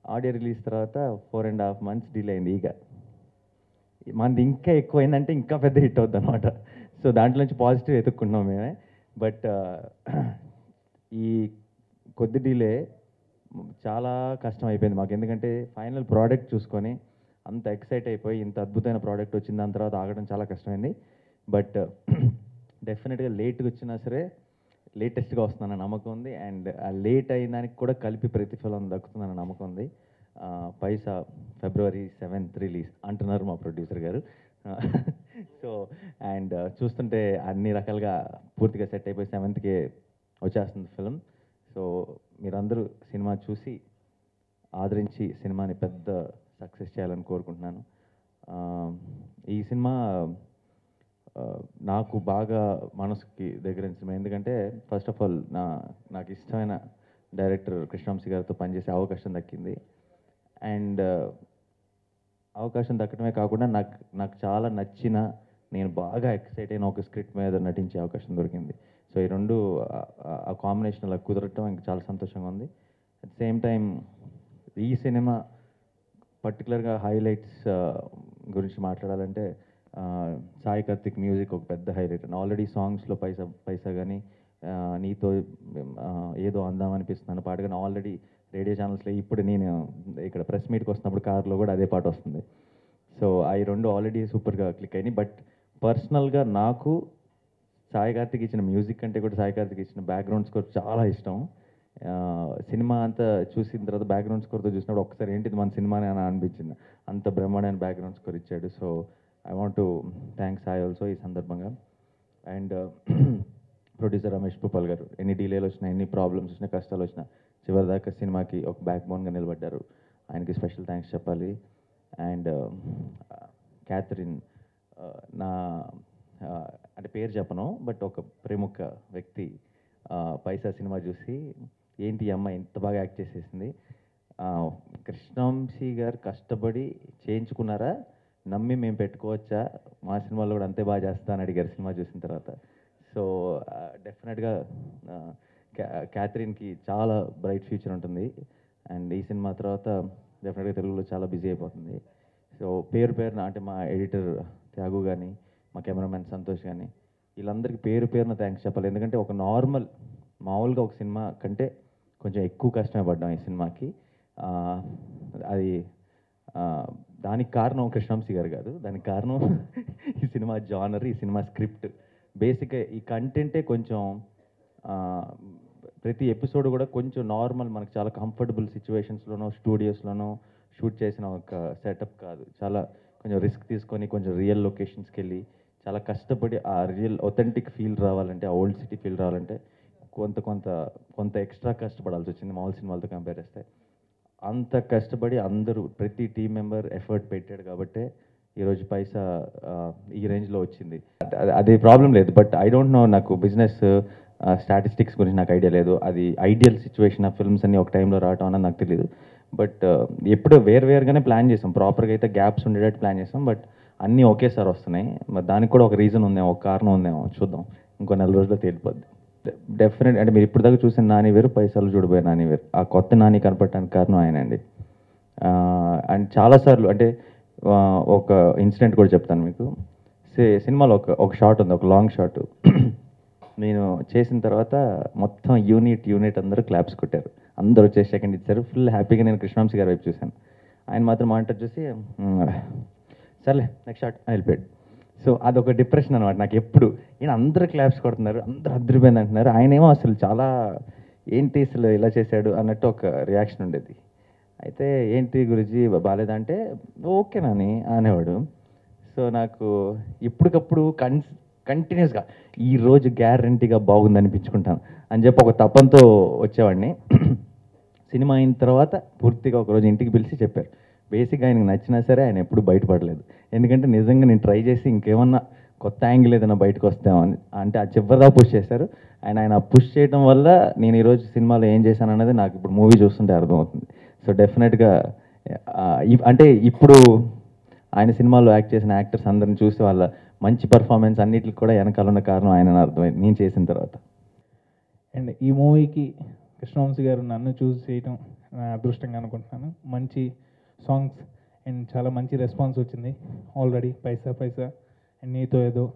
Audio release తర్వాత four and half months delay అయింది ఇక మనది ఇంకా ఎక్కువైందంటే ఇంకా పెద్ద హిట్ అవుద్ది అనమాట సో దాంట్లో నుంచి పాజిటివ్ ఎత్తుక్కుంటున్నాం మేమే బట్ ఈ కొద్ది డిలే చాలా కష్టం అయిపోయింది మాకు ఎందుకంటే ఫైనల్ ప్రోడక్ట్ చూసుకొని అంత ఎక్సైట్ అయిపోయి ఇంత అద్భుతమైన ప్రోడక్ట్ వచ్చిన దాని తర్వాత ఆగడం చాలా కష్టమైంది బట్ డెఫినెట్గా లేట్గా వచ్చినా సరే లేటెస్ట్గా వస్తుందన్న నమ్మకం ఉంది అండ్ ఆ లేట్ అయిన దానికి కూడా కలిపి ప్రతిఫలం దక్కుతుందన్న నమ్మకం ఉంది ఆ, పైసా ఫిబ్రవరి సెవెంత్ రిలీజ్ అంటున్నారు మా ప్రొడ్యూసర్ గారు సో అండ్ చూస్తుంటే అన్ని రకాలుగా పూర్తిగా సెట్ అయిపోయి సెవెంత్కి వచ్చేస్తుంది ఫిలిం సో మీరందరూ సినిమా చూసి ఆదరించి సినిమాని పెద్ద సక్సెస్ చేయాలని కోరుకుంటున్నాను ఆ, ఈ సినిమా ఆ, నాకు బాగా మనసుకి దగ్గర సినిమా ఎందుకంటే ఫస్ట్ ఆఫ్ ఆల్ నా నాకు ఇష్టమైన డైరెక్టర్ కృష్ణవంశీ గారితో పనిచేసే అవకాశం దక్కింది అండ్ అవకాశం దక్కడమే కాకుండా నాకు నాకు చాలా నచ్చిన నేను బాగా ఎక్సైట్ అయిన ఒక స్క్రిప్ట్ మీద నటించే అవకాశం దొరికింది సో ఈ రెండు ఆ- ఆ- ఆ కాంబినేషన్ అలా కుదరటం ఇంకా చాలా సంతోషంగా ఉంది అట్ సేమ్ టైం ఈ సినిమా పర్టికులర్గా హైలైట్స్ గురించి మాట్లాడాలంటే ఆ, సాయి కార్తిక్ మ్యూజిక్ ఒక పెద్ద హైలైట్ అండ్ ఆల్రెడీ సాంగ్స్లో పైసా పైసా కానీ నీతో ఆ, ఏదో అందాం అనిపిస్తున్నాను పాట కానీ ఆల్రెడీ రేడియో ఛానల్స్లో ఇప్పుడు నేను ఇక్కడ ప్రెస్ మీట్కి వస్తున్నప్పుడు కార్లో కూడా అదే పాట వస్తుంది సో అవి రెండు ఆల్రెడీ సూపర్గా క్లిక్ అయినాయి బట్ పర్సనల్గా నాకు సాయి కార్తిక్ ఇచ్చిన మ్యూజిక్ కంటే కూడా సాయి కార్తిక్ ఇచ్చిన బ్యాక్గ్రౌండ్ స్కోర్ చాలా ఇష్టం ఆ, సినిమా అంతా చూసిన తర్వాత బ్యాక్గ్రౌండ్ స్కోర్తో చూసినప్పుడు ఒకసారి ఏంటిది మన సినిమానే అని అనిపించింది అంత బ్రహ్మాండమైన బ్యాక్గ్రౌండ్ స్కోర్ ఇచ్చాడు so I want to thanks Sai also ఈ సందర్భంగా అండ్ ప్రొడ్యూసర్ రమేష్ భూపాల్ గారు ఎన్ని డిలేలు వచ్చినా ఎన్ని ప్రాబ్లమ్స్ వచ్చినా కష్టాలు వచ్చినా చివరిదాకా సినిమాకి ఒక బ్యాక్ బోన్గా నిలబడ్డారు ఆయనకి స్పెషల్ థ్యాంక్స్ చెప్పాలి అండ్ క్యాథరిన్ నా ఆ, అంటే పేరు చెప్పను బట్ ఒక ప్రముఖ వ్యక్తి ఆ, పైసా సినిమా చూసి ఏంటి ఈ అమ్మాయి ఇంత బాగా యాక్ట్ చేసేసింది ఆ, కృష్ణవంశీ గారు కష్టపడి చేయించుకున్నారా నమ్మి మేము పెట్టుకోవచ్చా మా సినిమాలో కూడా అంతే బాగా చేస్తా అని అడిగారు సినిమా చూసిన తర్వాత సో డెఫినెట్గా క్యాథరిన్కి చాలా బ్రైట్ ఫ్యూచర్ ఉంటుంది అండ్ ఈ సినిమా తర్వాత డెఫినెట్గా తెలుగులో చాలా బిజీ అయిపోతుంది సో పేరు పేరున అంటే మా ఎడిటర్ త్యాగు కానీ మా కెమెరామెన్ సంతోష్ కానీ వీళ్ళందరికీ పేరు పేరున థ్యాంక్స్ చెప్పాలి ఎందుకంటే ఒక నార్మల్ మామూలుగా ఒక సినిమా కంటే కొంచెం ఎక్కువ కష్టమే పడ్డాం ఈ సినిమాకి ఆ, అది ఆ, దానికి కారణం కృష్ణంశీ గారు కాదు దానికి కారణం ఈ సినిమా జానర్ ఈ సినిమా స్క్రిప్ట్ బేసిక్గా ఈ కంటెంటే కొంచెం ఆ, ప్రతి ఎపిసోడ్ కూడా కొంచెం నార్మల్ మనకు చాలా కంఫర్టబుల్ సిచ్యువేషన్స్లోనో స్టూడియోస్లోనో షూట్ చేసిన ఒక సెటప్ కాదు చాలా కొంచెం రిస్క్ తీసుకొని కొంచెం రియల్ లొకేషన్స్కి వెళ్ళి చాలా కష్టపడి ఆ రియల్ ఒథెంటిక్ ఫీల్ రావాలంటే ఆ ఓల్డ్ సిటీ ఫీల్ రావాలంటే కొంత కొంత కొంత ఎక్స్ట్రా కష్టపడాల్సి వచ్చింది మామూలు సినిమాలతో కంపేర్ చేస్తే అంత కష్టపడి అందరూ ప్రతి టీం మెంబర్ ఎఫర్ట్ పెట్టాడు కాబట్టే ఈరోజు పైసా ఆ, ఈ రేంజ్లో వచ్చింది అది- అది ప్రాబ్లం లేదు బట్ ఐ డోంట్ నో నాకు బిజినెస్ స్టాటిస్టిక్స్ గురించి నాకు ఐడియా లేదు అది ఐడియల్ సిచ్యువేషన్ ఆ ఫిల్మ్స్ అన్ని ఒక టైంలో రావటం అన్నది నాకు తెలియదు బట్ ఎప్పుడో వేరు వేరుగానే ప్లాన్ చేసాం ప్రాపర్గా అయితే గ్యాప్స్ ఉండేటట్టు ప్లాన్ చేసాం బట్ అన్నీ ఒకేసారి వస్తున్నాయి మరి దానికి కూడా ఒక రీజన్ ఉందేమో ఒక కారణం ఉందేమో చూద్దాం ఇంకో నెల రోజుల్లో తేలిపోద్ది డెఫినెట్ అంటే మీరు ఇప్పుడు దాకా చూసిన నాని వేరు పైసలు చూడబోయే నాని వేరు ఆ కొత్త నాని కనపడటానికి కారణం ఆయన అండి అండ్ చాలాసార్లు అంటే ఆ, ఒక ఇన్సిడెంట్ కూడా చెప్తాను మీకు సి- సినిమాలో ఒక ఒక షాట్ ఉంది ఒక లాంగ్ షాట్ నేను చేసిన తర్వాత మొత్తం యూనిట్ యూనిట్ అందరూ క్లాప్స్ కొట్టారు అందరూ వచ్చేసి సెకండ్ ఇచ్చారు ఫుల్ హ్యాపీగా నేను కృష్ణవంశీ గారి వైపు చూశాను ఆయన మాత్రం మాట్లాడి చూసి "మ్మ్, సర్లే నెక్స్ట్ షాట్ వెళ్ళిపోయాడు సో అదొక డిప్రెషన్ అనమాట నాకు ఎప్పుడు ఈయన అందరూ క్లాప్స్ కొడుతున్నారు అందరూ అద్దరిపోయింది అంటున్నారు ఆయన ఏమో అసలు చాలా ఏంటి అసలు ఇలా చేశాడు అన్నట్టు ఒక రియాక్షన్ ఉండేది అయితే ఏంటి గురుజీ బాగాలేదంటే ఓకే నాని అనేవాడు సో నాకు ఇప్పటికప్పుడు కన్ కంటిన్యూస్గా ఈ రోజు గ్యారంటీగా బాగుంది అనిపించుకుంటాను అని చెప్పి ఒక తపంతో వచ్చేవాడిని సినిమా అయిన తర్వాత పూర్తిగా ఒకరోజు ఇంటికి పిలిచి చెప్పారు బేసిక్గా ఆయనకు నచ్చినా సరే ఆయన ఎప్పుడు బయటపడలేదు ఎందుకంటే నిజంగా నేను ట్రై చేసి ఇంకేమన్నా కొత్త యాంగిల్ ఏదైనా బయటకు వస్తామని అంటే ఆ చివరిదా పుష్ చేశారు ఆయన ఆయన పుష్ చేయడం వల్ల నేను ఈరోజు సినిమాలో ఏం చేశాను అన్నది నాకు ఇప్పుడు మూవీ చూస్తుంటే అర్థమవుతుంది సో డెఫినెట్గా అంటే ఇప్పుడు ఆయన సినిమాలో యాక్ట్ చేసిన యాక్టర్స్ అందరిని చూసి వాళ్ళ మంచి పర్ఫార్మెన్స్ అన్నిటికి కూడా వెనకాల ఉన్న కారణం ఆయన అర్థమైంది నేను చేసిన తర్వాత అండ్ ఈ మూవీకి కృష్ణవంశీ గారు నన్ను చూస్ చేయటం నా అదృష్టంగా అనుకుంటున్నాను మంచి సాంగ్స్ అండ్ చాలా మంచి రెస్పాన్స్ వచ్చింది ఆల్రెడీ పైసా పైసా అండ్ నీతో ఏదో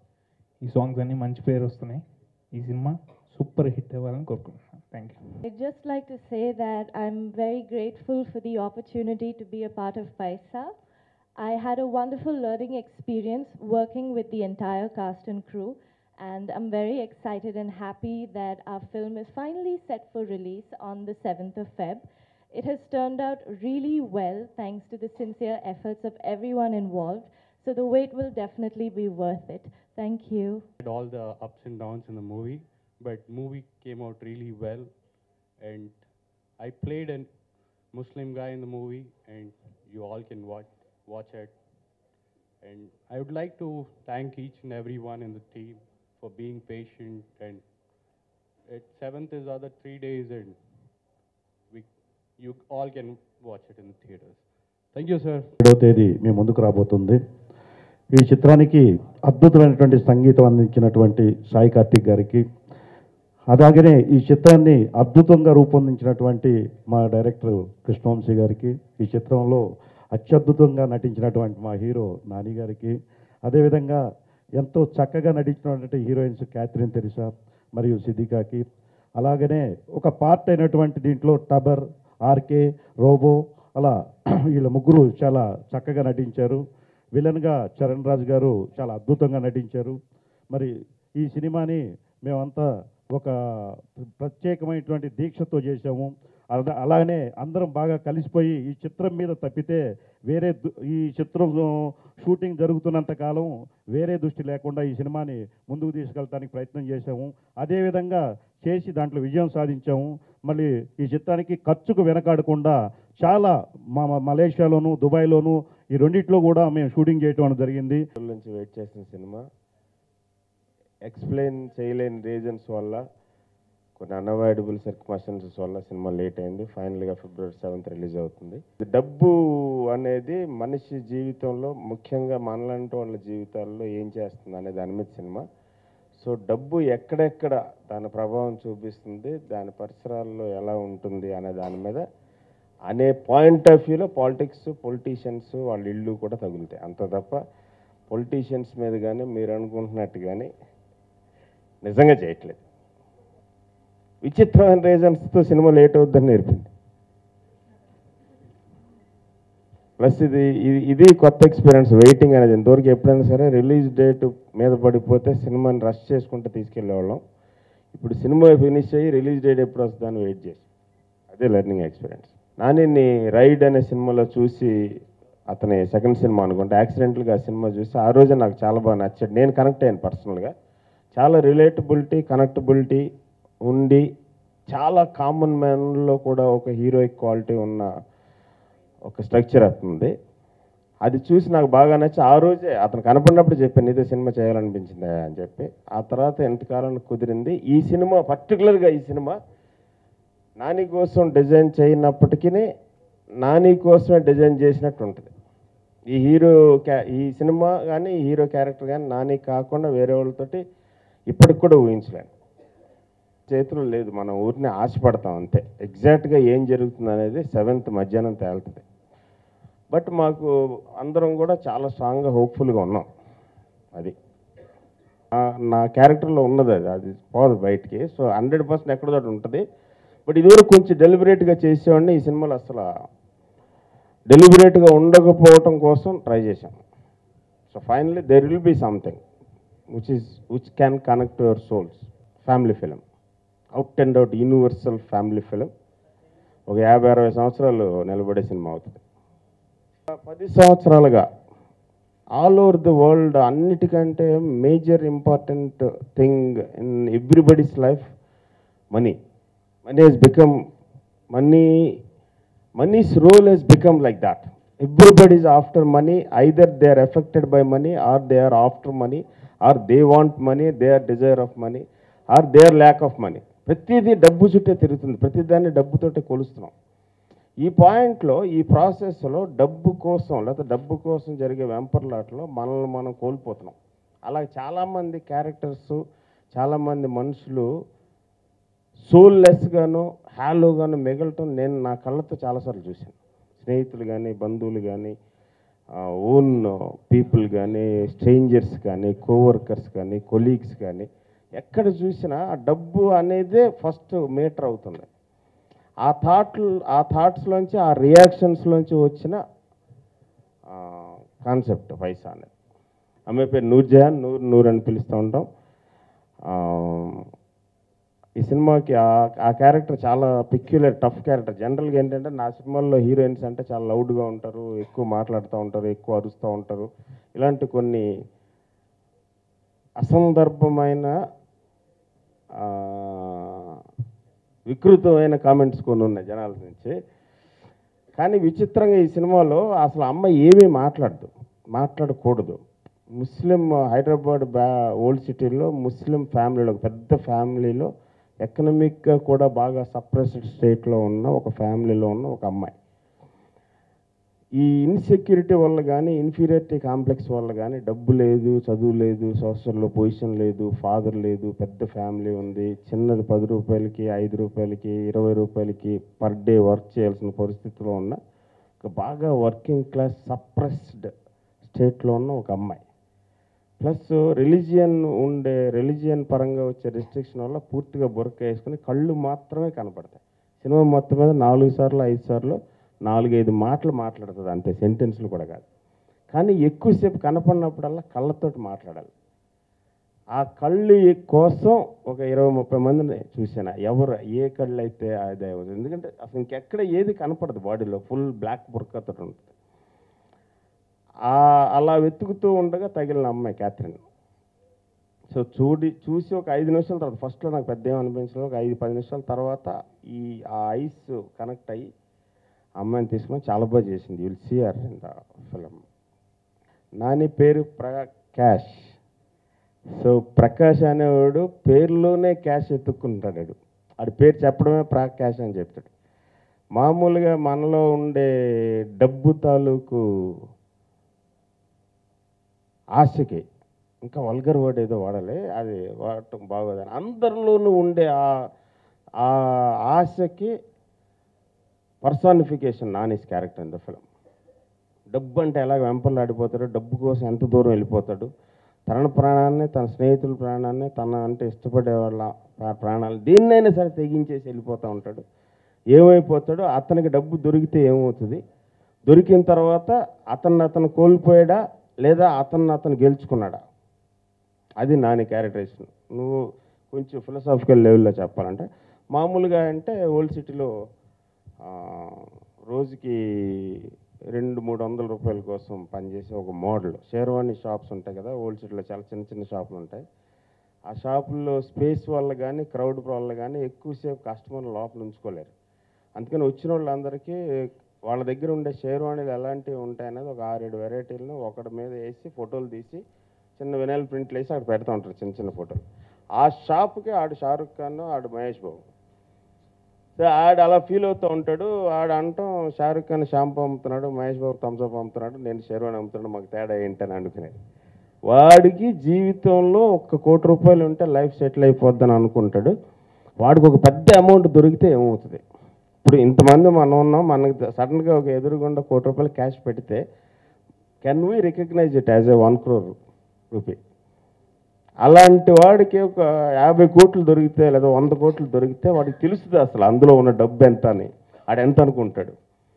ఈ సాంగ్స్ అన్నీ మంచి పేరు వస్తున్నాయి ఈ సినిమా సూపర్ హిట్ అవ్వాలని కోరుకుంటున్నాను thank you I'd just like to say that I'm very grateful for the opportunity to be a part of Paisa. I had a wonderful learning experience working with the entire cast and crew, and I'm very excited and happy that our film is finally set for release on the 7th of Feb. It has turned out really well thanks to the sincere efforts of everyone involved, so the wait will definitely be worth it. Thank you. had all the ups and downs in the movie, but movie came out really well, and I played a Muslim guy in the movie, and you all can watch watch it. And I would like to thank each and everyone in the team for being patient. And it seventh is other three days, and we you all can watch it in the theaters. Thank you, sir. ఏడవ తేదీ మీ ముందుకు రాబోతుంది ఈ చిత్రానికి అద్భుతమైనటువంటి సంగీతం అందించినటువంటి సాయి కార్తిక్ గారికి అలాగనే ఈ చిత్రాన్ని అద్భుతంగా రూపొందించినటువంటి మా డైరెక్టర్ కృష్ణవంశీ గారికి ఈ చిత్రంలో అత్యద్భుతంగా నటించినటువంటి మా హీరో నాని గారికి అదేవిధంగా ఎంతో చక్కగా నటించినటువంటి హీరోయిన్స్ క్యాథరిన్ తెరిసా మరియు సిద్దికాకి అలాగనే ఒక పార్ట్ అయినటువంటి దీంట్లో టబర్ ఆర్కే రోబో అలా వీళ్ళ ముగ్గురు చాలా చక్కగా నటించారు విలన్గా చరణ్ రాజ్ గారు చాలా అద్భుతంగా నటించారు మరి ఈ సినిమాని మేమంతా ఒక ప్రత్యేకమైనటువంటి దీక్షతో చేశాము అలా- అలాగనే అందరం బాగా కలిసిపోయి ఈ చిత్రం మీద తప్పితే వేరే దు- ఈ చిత్రం షూటింగ్ జరుగుతున్నంత కాలం వేరే దృష్టి లేకుండా ఈ సినిమాని ముందుకు తీసుకెళ్ళడానికి ప్రయత్నం చేశాము అదేవిధంగా చేసి దాంట్లో విజయం సాధించాము మళ్ళీ ఈ చిత్రానికి ఖర్చుకు వెనకాడకుండా చాలా మా మా మలేషియాలోను దుబాయ్లోను ఈ రెండిట్లో కూడా మేము షూటింగ్ చేయటం అనేది జరిగింది రోజుల నుంచి వెయిట్ చేసిన సినిమా ఎక్స్ప్లెయిన్ చేయలేని రీజన్స్ వల్ల కొన్ని అన్అవాయిడబుల్ సర్కమాస్టెన్సెస్ వల్ల సినిమా లేట్ అయింది ఫైనల్గా ఫిబ్రవరి సెవెంత్ రిలీజ్ అవుతుంది డబ్బు అనేది మనిషి జీవితంలో ముఖ్యంగా మనలాంటి వాళ్ళ జీవితాల్లో ఏం చేస్తుంది అనే దాని మీద సినిమా సో డబ్బు ఎక్కడెక్కడ దాని ప్రభావం చూపిస్తుంది దాని పరిసరాల్లో ఎలా ఉంటుంది అనే దాని మీద అనే పాయింట్ ఆఫ్ వ్యూలో పాలిటిక్స్ పొలిటీషియన్స్ వాళ్ళ ఇల్లు కూడా తగులుతాయి అంత తప్ప పొలిటీషియన్స్ మీద కానీ మీరు అనుకుంటున్నట్టు కానీ నిజంగా చేయట్లేదు విచిత్రమైన రీజన్స్తో సినిమా లేట్ అవుద్దని నేర్పింది ప్లస్ ఇది ఇది- ఇది కొత్త ఎక్స్పీరియన్స్ వెయిటింగ్ అనేది ఇంతవరకు ఎప్పుడైనా సరే రిలీజ్ డేట్ మీద పడిపోతే సినిమాని రష్ చేసుకుంటూ తీసుకెళ్ళేవాళ్ళం ఇప్పుడు సినిమా ఫినిష్ అయ్యి రిలీజ్ డేట్ ఎప్పుడు వస్తుందని వెయిట్ చేసి అదే లెర్నింగ్ ఎక్స్పీరియన్స్ నాని రైడ్ అనే సినిమాలో చూసి అతని సెకండ్ సినిమా అనుకుంటే యాక్సిడెంటల్గా ఆ సినిమా చూసి ఆ రోజే నాకు చాలా బాగా నచ్చాడు నేను కనెక్ట్ అయ్యాను పర్సనల్గా చాలా రిలేటబిలిటీ కనెక్టబిలిటీ ఉండి చాలా కామన్ మ్యాన్లో కూడా ఒక హీరోయిక్ క్వాలిటీ ఉన్న ఒక స్ట్రక్చర్ అవుతుంది అది చూసి నాకు బాగా నచ్చి ఆ రోజే అతను కనపడినప్పుడు చెప్పాను ఇదే సినిమా చేయాలనిపించింది అని చెప్పి ఆ తర్వాత ఎంతకాలం కుదిరింది ఈ సినిమా పర్టికులర్గా ఈ సినిమా నాని కోసం డిజైన్ చేయనప్పటికీ నాని కోసమే డిజైన్ చేసినట్టు ఉంటుంది ఈ హీరో క్యా ఈ సినిమా కానీ ఈ హీరో క్యారెక్టర్ కానీ నాని కాకుండా వేరే వాళ్ళతోటి ఇప్పటికి కూడా ఊహించలేను చేతిలో లేదు మనం ఊరిని ఆశపడతాం అంతే ఎగ్జాక్ట్గా ఏం జరుగుతుంది అనేది సెవెంత్ మధ్యాహ్నం తేలుతుంది బట్ మాకు అందరం కూడా చాలా స్ట్రాంగ్గా హోప్ఫుల్గా ఉన్నాం అది నా- నా క్యారెక్టర్లో ఉన్నది అది అది పోదు బయటికి సో హండ్రెడ్ పర్సెంట్ ఎక్కడో చోట ఉంటుంది బట్ ఇదివరకు కొంచెం డెలిబరేట్గా చేసేవాడిని ఈ సినిమాలో అసలు డెలిబరేట్గా ఉండకపోవటం కోసం ట్రై చేశాం so finally there will be something which is which can connect your souls family film out and out universal family film ఒక యాభై అరవై సంవత్సరాలు నిలబడే సినిమా అవుతుంది పది సంవత్సరాలుగా ఆల్ ఓవర్ ది వరల్డ్ అన్నిటికంటే major important thing in everybody's life money money he's become money money's role he's become like that everybody is after money either they are affected by money or they are after money or they want money they are desire of money or they are lack of money ప్రతిదీ డబ్బు చుట్టే తిరుగుతుంది ప్రతిదాన్ని డబ్బుతోటే కొలుస్తున్నాం ఈ పాయింట్లో ఈ ప్రాసెస్లో డబ్బు కోసం లేకపోతే డబ్బు కోసం జరిగే వెంపర్లాట్లో మనల్ని మనం కోల్పోతున్నాం అలా చాలామంది క్యారెక్టర్స్ చాలామంది మనుషులు సోల్లెస్గాను హ్యాలోగాను మిగలటం నేను నా కళ్ళతో చాలాసార్లు చూశాను స్నేహితులు కానీ బంధువులు కానీ ఓన్ పీపుల్ కానీ స్ట్రేంజర్స్ కానీ కోవర్కర్స్ కానీ కొలీగ్స్ కానీ ఎక్కడ చూసినా ఆ డబ్బు అనేదే ఫస్ట్ మీటర్ అవుతుంది ఆ థాట్లు ఆ థాట్స్లోంచి ఆ రియాక్షన్స్లోంచి వచ్చిన కాన్సెప్ట్ పైసా అనేది అమ్మాయి పేరు నూర్జహాన్ నూర్ నూర్ అని పిలుస్తూ ఉంటాం ఆ, ఈ సినిమాకి ఆ- ఆ క్యారెక్టర్ చాలా పిక్యులర్ టఫ్ క్యారెక్టర్ జనరల్గా ఏంటంటే నా సినిమాల్లో హీరోయిన్స్ అంటే చాలా లౌడ్గా ఉంటారు ఎక్కువ మాట్లాడుతూ ఉంటారు ఎక్కువ అరుస్తూ ఉంటారు ఇలాంటి కొన్ని అసందర్భమైన ఆ, వికృతమైన కామెంట్స్ కొన్ని ఉన్నాయి జనాల నుంచి కానీ విచిత్రంగా ఈ సినిమాలో అసలు అమ్మ ఏమీ మాట్లాడదు మాట్లాడకూడదు ముస్లిం హైదరాబాద్ బ్యా ఓల్డ్ సిటీలో ముస్లిం ఫ్యామిలీలో ఒక పెద్ద ఫ్యామిలీలో ఎకనమిక్గా కూడా బాగా సప్రెస్డ్ స్టేట్లో ఉన్న ఒక ఫ్యామిలీలో ఉన్న ఒక అమ్మాయి ఈ ఇన్సెక్యూరిటీ వల్ల కానీ ఇన్ఫీరియారిటీ కాంప్లెక్స్ వల్ల కానీ డబ్బు లేదు చదువు లేదు సోషల్లో పొజిషన్ లేదు ఫాదర్ లేదు పెద్ద ఫ్యామిలీ ఉంది చిన్నది పది రూపాయలకి ఐదు రూపాయలకి ఇరవై రూపాయలకి పర్ డే వర్క్ చేయాల్సిన పరిస్థితిలో ఉన్న ఒక బాగా వర్కింగ్ క్లాస్ సప్రెస్డ్ స్టేట్లో ఉన్న ఒక అమ్మాయి ప్లస్ రిలీజియన్ ఉండే రిలీజియన్ పరంగా వచ్చే రెస్ట్రిక్షన్ వల్ల పూర్తిగా బురక వేసుకుని కళ్ళు మాత్రమే కనపడతాయి సినిమా మొత్తం మీద నాలుగు సార్లు ఐదు సార్లు నాలుగైదు మాటలు మాట్లాడుతుంది అంతే సెంటెన్స్లు కూడా కాదు కానీ ఎక్కువసేపు కనపడినప్పుడల్లా కళ్ళతోటి మాట్లాడాలి ఆ కళ్ళు కోసం ఒక ఇరవై ముప్పై మందిని చూసాను ఎవరు ఏ కళ్ళు అయితే అదే అవుతుంది ఎందుకంటే అసలు ఇంకెక్కడ ఏది కనపడదు బాడీలో ఫుల్ బ్లాక్ బుర్కతో ఉంటుంది ఆ- అలా వెతుకుతూ ఉండగా తగిలిన అమ్మాయి క్యాథరిన్ సో చూడి చూసి ఒక ఐదు నిమిషాల తర్వాత ఫస్ట్లో నాకు పెద్ద ఏమనిపించలేదు ఒక ఐదు పది నిమిషాల తర్వాత ఈ ఆ ఐస్ కనెక్ట్ అయ్యి అమ్మాయిని తీసుకొని చాలా బాగా చేసింది will see her in the film Nani పేరు ప్రకాష్ సో ప్రకాష్ అనేవాడు పేరులోనే క్యాష్ ఎత్తుక్కుంటాడు వాడు. ఆడి పేరు చెప్పడమే ప్రకాష్ అని చెప్తాడు మామూలుగా మనలో ఉండే డబ్బు తాలూకు ఆశకి ఇంకా వల్గర్ వర్డ్ ఏదో వాడాలి అది వాడటం బాగోదని అందరిలోనూ ఉండే ఆ ఆ ఆశకి personification Nani's character in the film డబ్బు అంటే ఎలాగ వెంపర్లాడిపోతాడు డబ్బు కోసం ఎంత దూరం వెళ్ళిపోతాడు తన ప్రాణాన్ని తన స్నేహితుల ప్రాణాన్ని తన అంటే ఇష్టపడే వాళ్ళ ప్రా- ప్రాణాలు దేన్నైనా సరే తెగించేసి వెళ్ళిపోతూ ఉంటాడు ఏమైపోతాడో అతనికి డబ్బు దొరికితే ఏమవుతుంది దొరికిన తర్వాత అతన్ని అతను కోల్పోయాడా లేదా అతన్ని అతను గెలుచుకున్నాడా అది నాని క్యారెక్టరేషన్ నువ్వు కొంచెం ఫిలసాఫికల్ లెవెల్లో చెప్పాలంటే మామూలుగా అంటే ఓల్డ్ సిటీలో ఆ, రోజుకి రెండు మూడు వందల రూపాయల కోసం పనిచేసే ఒక మోడల్ షేర్వాణి షాప్స్ ఉంటాయి కదా ఓల్డ్ సిటీలో చాలా చిన్న చిన్న షాపులు ఉంటాయి ఆ షాపుల్లో స్పేస్ వల్ల కానీ క్రౌడ్ వల్ల కానీ ఎక్కువసేపు కస్టమర్లు లోపల ఉంచుకోలేరు అందుకని వచ్చిన వాళ్ళందరికీ వాళ్ళ దగ్గర ఉండే షేర్వాణీలు ఎలాంటివి ఉంటాయనేది ఒక ఆరేడు వెరైటీలను ఒకటి మీద వేసి ఫోటోలు తీసి చిన్న వినాయల్ ప్రింట్లు వేసి అక్కడ పెడతా ఉంటారు చిన్న చిన్న ఫోటోలు ఆ షాప్కి ఆడు షారుఖ్ ఖాన్ ఆడు మహేష్ బాబు సో ఆడు అలా ఫీల్ అవుతూ ఉంటాడు ఆడు అంటాం షారుఖ్ ఖాన్ షాంపూ అమ్ముతున్నాడు మహేష్ బాబు థమ్స్అప్ అమ్ముతున్నాడు నేను షేర్వాణి అమ్ముతున్నాడు మాకు తేడా ఏంటని అనుకునేది వాడికి జీవితంలో ఒక్క కోటి రూపాయలు ఉంటే లైఫ్ సెటిల్ అయిపోద్దని అనుకుంటాడు వాడికి ఒక పెద్ద అమౌంట్ దొరికితే ఏమవుతుంది ఇప్పుడు ఇంతమంది మనం ఉన్నాం మనకి సడన్గా ఒక ఎదురుగుండా కోటి రూపాయలు క్యాష్ పెడితే can we recognize it as a one crore rupee అలాంటి వాడికి ఒక యాభై కోట్లు దొరికితే లేదా వంద కోట్లు దొరికితే వాడికి తెలుస్తుంది అసలు అందులో ఉన్న డబ్బు ఎంత అని ఆడు ఎంత అనుకుంటాడు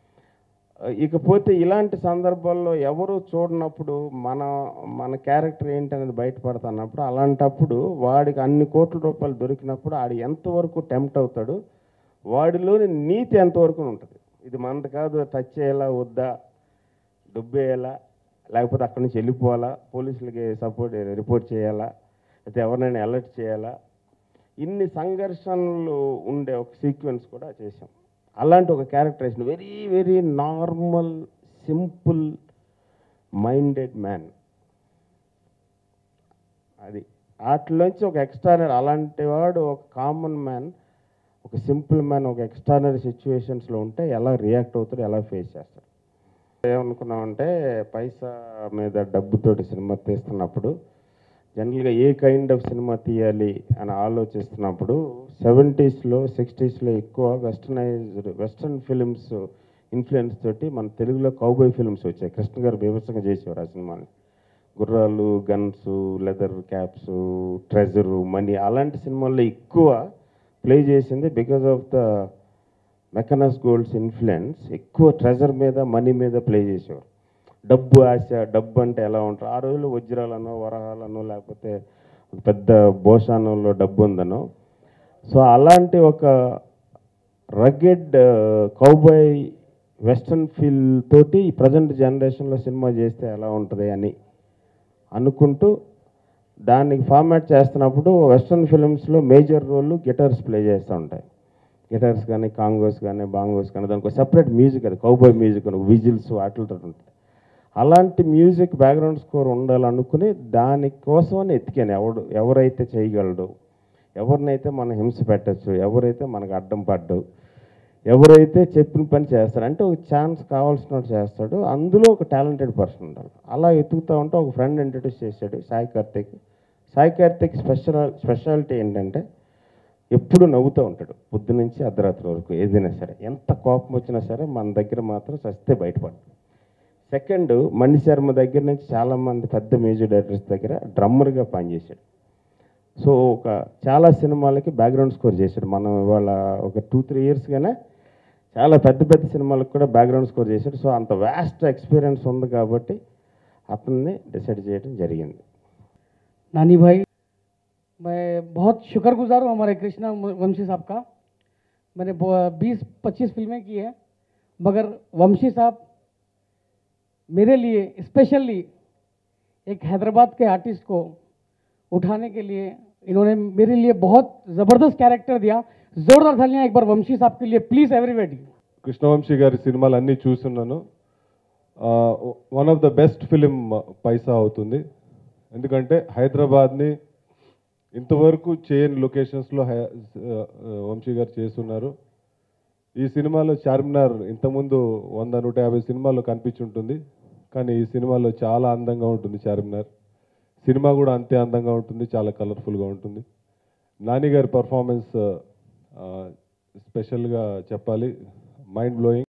ఇకపోతే ఇలాంటి సందర్భాల్లో ఎవరు చూడనప్పుడు మన మన క్యారెక్టర్ ఏంటనేది బయటపడుతున్నప్పుడు అలాంటప్పుడు వాడికి అన్ని కోట్ల రూపాయలు దొరికినప్పుడు ఆడు ఎంతవరకు టెంప్ట్ అవుతాడు వాడిలోని నీతి ఎంతవరకు ఉంటుంది ఇది మనది కాదు టచ్ చేయాలా వద్దా దుబ్బేయాలా లేకపోతే అక్కడి నుంచి వెళ్ళిపోవాలా పోలీసులకి సపోర్ట్ రిపోర్ట్ చేయాలా లేకపోతే ఎవరినైనా అలర్ట్ చేయాలా ఇన్ని సంఘర్షణలు ఉండే ఒక సీక్వెన్స్ కూడా చేసాం అలాంటి ఒక characterization very very normal simple minded man అది వాటిలోంచి ఒక ఎక్స్ట్రానరీ అలాంటి వాడు ఒక కామన్ మ్యాన్ ఒక సింపుల్ మ్యాన్ ఒక ఎక్స్ట్రానరీ సిచ్యువేషన్స్లో ఉంటే ఎలా రియాక్ట్ అవుతాడు ఎలా ఫేస్ చేస్తాడు ఏమనుకున్నామంటే పైసా మీద డబ్బుతోటి సినిమా తీస్తున్నప్పుడు జనరల్గా ఏ కైండ్ ఆఫ్ సినిమా తీయాలి అని ఆలోచిస్తున్నప్పుడు సెవెంటీస్లో సిక్స్టీస్లో ఎక్కువ వెస్టర్నైజ్డ్ వెస్ట్రన్ ఫిలిమ్స్ ఇన్ఫ్లుయెన్స్ తోటి మన తెలుగులో కౌబాయ్ ఫిల్మ్స్ వచ్చాయి కృష్ణ గారు బీభత్సంగా చేసేవారు ఆ సినిమాని గుర్రాలు guns leather caps treasure money అలాంటి సినిమాల్లో ఎక్కువ ప్లే చేసింది because of the Mackenna's Gold's influence ఎక్కువ ట్రెజర్ మీద మనీ మీద ప్లే చేసేవారు డబ్బు ఆశ డబ్బు అంటే ఎలా ఉంటారు ఆ రోజుల్లో వజ్రాలనో వరహాలనో లేకపోతే ఒక పెద్ద భోషానంలో డబ్బు ఉందనో సో అలాంటి ఒక రగెడ్ కౌబాయ్ వెస్ట్రన్ ఫీల్ తోటి ప్రజెంట్ జనరేషన్లో సినిమా చేస్తే ఎలా ఉంటుంది అని అనుకుంటూ దానికి ఫార్మాట్ చేస్తున్నప్పుడు వెస్ట్రన్ ఫిలిమ్స్లో మేజర్ రోల్ గిటార్స్ ప్లే చేస్తూ ఉంటాయి గిటార్స్ కానీ కాంగోస్ కానీ బాంగోస్ కానీ దానికి సెపరేట్ మ్యూజిక్ అది కౌబాయ్ మ్యూజిక్ అని విజిల్స్ వాటితో ఉంటుంది అలాంటి మ్యూజిక్ బ్యాక్గ్రౌండ్ స్కోర్ ఉండాలనుకుని దానికోసమని ఎతికాను ఎవడు ఎవరైతే చేయగలడు ఎవరినైతే మనం హింస పెట్టచ్చు ఎవరైతే మనకు అడ్డం పడ్డు ఎవరైతే చెప్పిన పని చేస్తాడు అంటే ఒక ఛాన్స్ కావాల్సినట్టు చేస్తాడు అందులో ఒక టాలెంటెడ్ పర్సన్ ఉండాలి అలా ఎతుకుతూ ఉంటే ఒక ఫ్రెండ్ ఇంట్రడ్యూస్ చేశాడు సాయి కార్తిక్ సాయి కార్తిక్ స్పెషల్ స్పెషాలిటీ ఏంటంటే ఎప్పుడు నవ్వుతూ ఉంటాడు పొద్దు నుంచి అర్ధరాత్రి వరకు ఏదైనా సరే ఎంత కోపం వచ్చినా సరే మన దగ్గర మాత్రం సస్తే బయటపడు సెకండ్ మణి శర్మ దగ్గర నుంచి చాలామంది పెద్ద మ్యూజిక్ డైరెక్టర్స్ దగ్గర డ్రమ్మర్గా పనిచేశాడు సో ఒక చాలా సినిమాలకి బ్యాక్గ్రౌండ్ స్కోర్ చేశాడు మనం ఇవాళ ఒక టూ త్రీ ఇయర్స్గానే చాలా పెద్ద పెద్ద సినిమాలకు కూడా బ్యాక్గ్రౌండ్ స్కోర్ చేశాడు సో అంత వ్యాస్ట్ ఎక్స్పీరియన్స్ ఉంది కాబట్టి అతన్ని డిసైడ్ చేయడం జరిగింది नानी भाई मैं बहुत शुक्रगुजार हूँ हमारे कृष्णा वंशी साहब का मैंने बीस पच्चीस फिल्में की है मगर वंशी साहब मेरे लिए स्पेशली एक हैदराबाद के आर्टिस्ट को उठाने के लिए इन्होंने मेरे लिए बहुत ज़बरदस्त कैरेक्टर दिया जोरदार थालियां एक बार वंशी साहब के लिए प्लीज़ एवरीबडी కృష్ణవంశీ గారి సినిమాలు అన్నీ చూస్తున్నాను one of the best film పైసా అవుతుంది ఎందుకంటే హైదరాబాద్ని ఇంతవరకు చేయని లొకేషన్స్లో హై ఆ, వంశీ గారు చేస్తున్నారు ఈ సినిమాలో చార్మినార్ ఇంతకుముందు వంద నూట యాభై సినిమాల్లో కనిపించుంటుంది కానీ ఈ సినిమాలో చాలా అందంగా ఉంటుంది చార్మినార్ సినిమా కూడా అంతే అందంగా ఉంటుంది చాలా కలర్ఫుల్గా ఉంటుంది నాని గారి పర్ఫార్మెన్స్ స్పెషల్గా చెప్పాలి మైండ్ బ్లోయింగ్